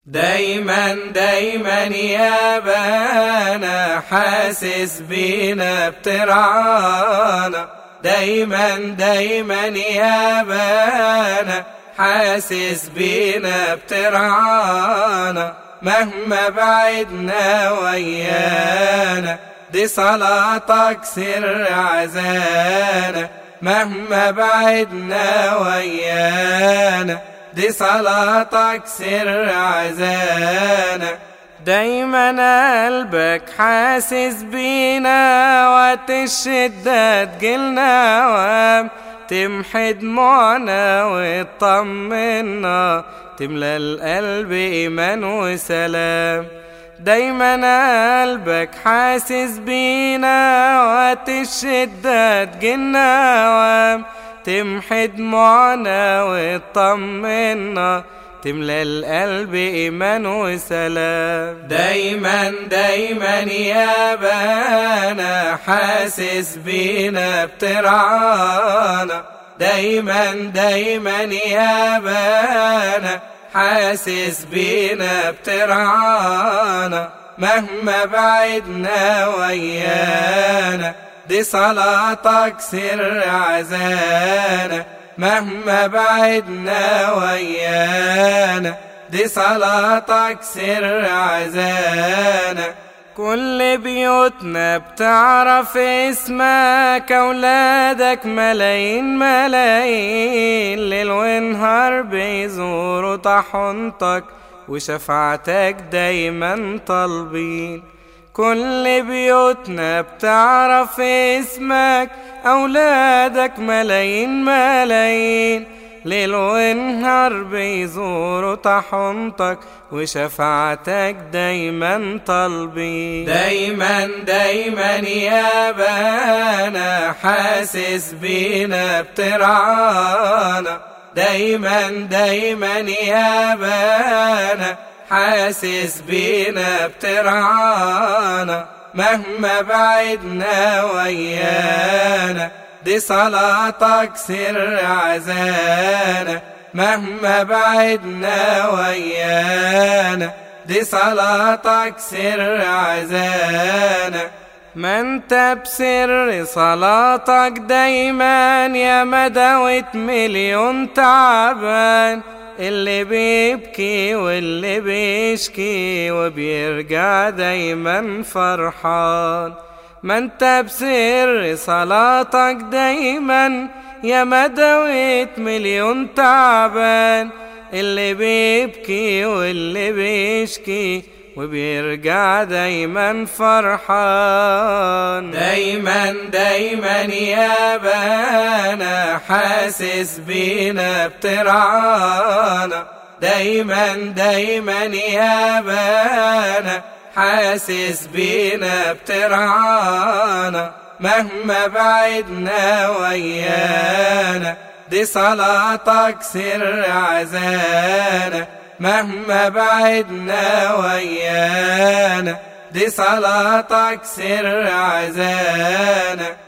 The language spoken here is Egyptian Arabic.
دايما دايما يا بانا حاسس بينا بترعانا دايما دايما يا بانا حاسس بينا بترعانا مهما بعدنا ويانا دي صلاتك سر عزانا مهما بعدنا ويانا دي صلاتك سر عزانا دايما قلبك حاسس بينا وقت الشدة تجيلنا وام تمحي دموعنا وتطمنا تملى القلب إيمان وسلام دايما قلبك حاسس بينا وقت الشدة تجيلنا وام تمحي دموعنا وتطمنا تملى القلب إيمان وسلام دايما دايما يا بانا حاسس بينا بترعانا دايما دايما يا بانا حاسس بينا بترعانا مهما بعدنا ويانا دي صلاتك سر عزانا مهما بعدنا ويانا دي صلاتك سر عزانا كل بيوتنا بتعرف اسمك أولادك ملايين ملايين ليل ونهار بيزوروا طحنتك وشفاعتك دايما طالبين كل بيوتنا بتعرف اسمك أولادك ملايين ملايين ليل ونهار بيزوروا طحنتك وشفاعتك دايما طالبين دايما دايما يا بانا حاسس بينا بترعانا دايما دايما يا بانا حاسس بينا بترعانا مهما بعدنا ويانا دي صلاتك سر عزانا مهما بعدنا ويانا دي صلاتك سر عزانا ما انت بسر صلاتك دايما يا مداوة مليون تعبان اللي بيبكي واللي بيشكي وبيرجع دايما فرحان ما انت بسر صلاتك دايما يا مدويت مليون تعبان اللي بيبكي واللي بيشكي وبيرجع دايما فرحان دايما دايما يا بانا حاسس بينا بترعانا دايما دايما يا بانا حاسس بينا بترعانا مهما بعدنا ويانا دي صلاتك سر عزانا مهما بعدنا ويانا دي صلاتك سر عزانا